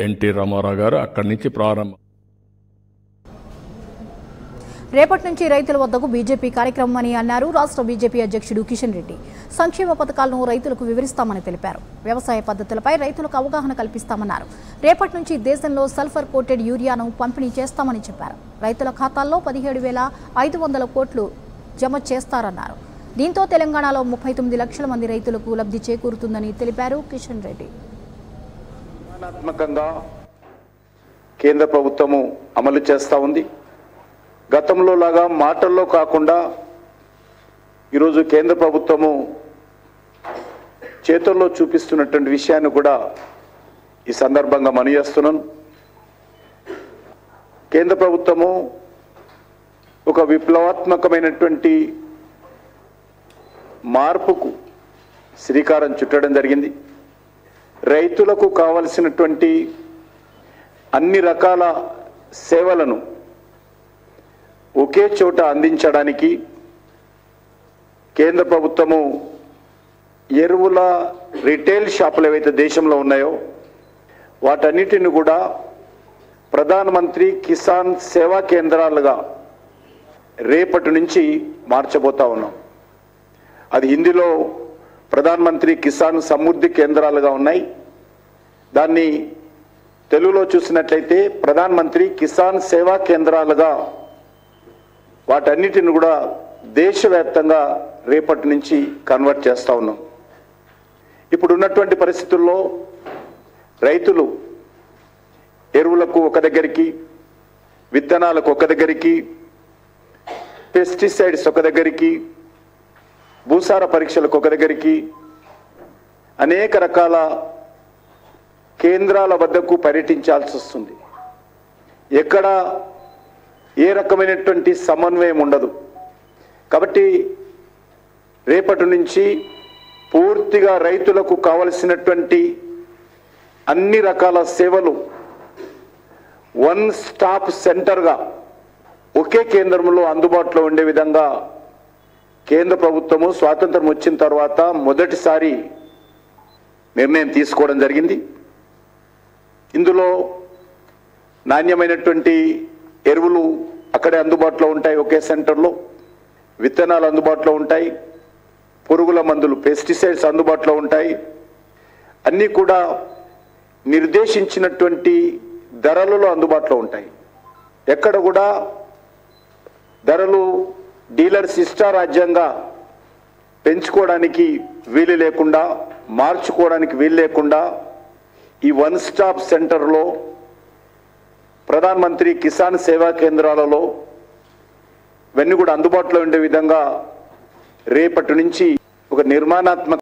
NT Ramarao గారు అక్కడి నుంచి ప్రారంభం రేపటి నుంచి రైతుల వద్దకు బీజేపీ కార్యక్రమం అని అన్నారు రాష్ట్ర బీజేపీ అధ్యక్షుడు కిషన్ రెడ్డి సంక్షేమ పథకాలను రైతులకు వివరిస్తామని తెలిపారు వ్యవసాయ పద్ధతులపై రైతులకు అవగాహన కల్పిస్తామన్నారు రేపటి నుంచి దేశంలో సల్ఫర్ కోటెడ్ యూరియాను పంపిణీ చేస్తామని చెప్పారు రైతుల ఖాతాల్లో పదిహేడు వేల ఐదు వందల కోట్లు జమ చేస్తారన్నారు దీంతో తెలంగాణలో ముప్పై తొమ్మిది లక్షల మంది రైతులకు లబ్ధి చేకూరుతుందని తెలిపారు కిషన్ రెడ్డి నిర్మాణాత్మకంగా కేంద్ర ప్రభుత్వము అమలు చేస్తూ ఉంది గతంలో లాగా మాటల్లో కాకుండా ఈరోజు కేంద్ర ప్రభుత్వము చేతుల్లో చూపిస్తున్నటువంటి విషయాన్ని కూడా ఈ సందర్భంగా మనయేస్తున్నాను కేంద్ర ప్రభుత్వము ఒక విప్లవాత్మకమైనటువంటి మార్పుకు శ్రీకారం చుట్టడం జరిగింది రైతులకు కావలసినటువంటి అన్ని రకాల సేవలను ఒకే చోట అందించడానికి కేంద్ర ప్రభుత్వము ఎరువుల రిటైల్ షాపులు ఏవైతే దేశంలో ఉన్నాయో వాటన్నిటిని కూడా ప్రధానమంత్రి కిసాన్ సేవా కేంద్రాలుగా రేపటి నుంచి మార్చబోతా ఉన్నాం అది హిందీలో ప్రధానమంత్రి కిసాన్ సమృద్ధి కేంద్రాలుగా ఉన్నాయి దాన్ని తెలుగులో చూసినట్లయితే ప్రధానమంత్రి కిసాన్ సేవా కేంద్రాలుగా వాటన్నిటిని కూడా దేశవ్యాప్తంగా రేపటి నుంచి కన్వర్ట్ చేస్తూ ఉన్నాం ఇప్పుడు ఉన్నటువంటి పరిస్థితుల్లో రైతులు ఎరువులకు ఒక దగ్గరికి విత్తనాలకు ఒక దగ్గరికి పెస్టిసైడ్స్ ఒక దగ్గరికి భూసార పరీక్షలకు ఒక దగ్గరికి అనేక రకాల కేంద్రాల వద్దకు పర్యటించాల్సి వస్తుంది ఎక్కడ ఏ రకమైనటువంటి సమన్వయం ఉండదు కాబట్టి రేపటి నుంచి పూర్తిగా రైతులకు కావలసినటువంటి అన్ని రకాల సేవలు వన్ స్టాప్ సెంటర్గా ఒకే కేంద్రంలో అందుబాటులో ఉండే విధంగా కేంద్ర ప్రభుత్వము స్వాతంత్రం వచ్చిన తర్వాత మొదటిసారి నిర్ణయం తీసుకోవడం జరిగింది ఇందులో నాణ్యమైనటువంటి ఎరువులు అక్కడే అందుబాటులో ఉంటాయి ఒకే సెంటర్లో విత్తనాలు అందుబాటులో ఉంటాయి పురుగుల మందులు పెస్టిసైడ్స్ అందుబాటులో ఉంటాయి అన్నీ కూడా నిర్దేశించినటువంటి ధరలలో అందుబాటులో ఉంటాయి ఎక్కడ కూడా ధరలు డీలర్స్ ఇష్టారాజ్యంగా పెంచుకోవడానికి వీలు లేకుండా మార్చుకోవడానికి వీలు లేకుండా ఈ వన్ స్టాప్ సెంటర్లో ప్రధానమంత్రి కిసాన్ సేవా కేంద్రాలలో ఇవన్నీ కూడా అందుబాటులో ఉండే విధంగా రేపటి నుంచి ఒక నిర్మాణాత్మక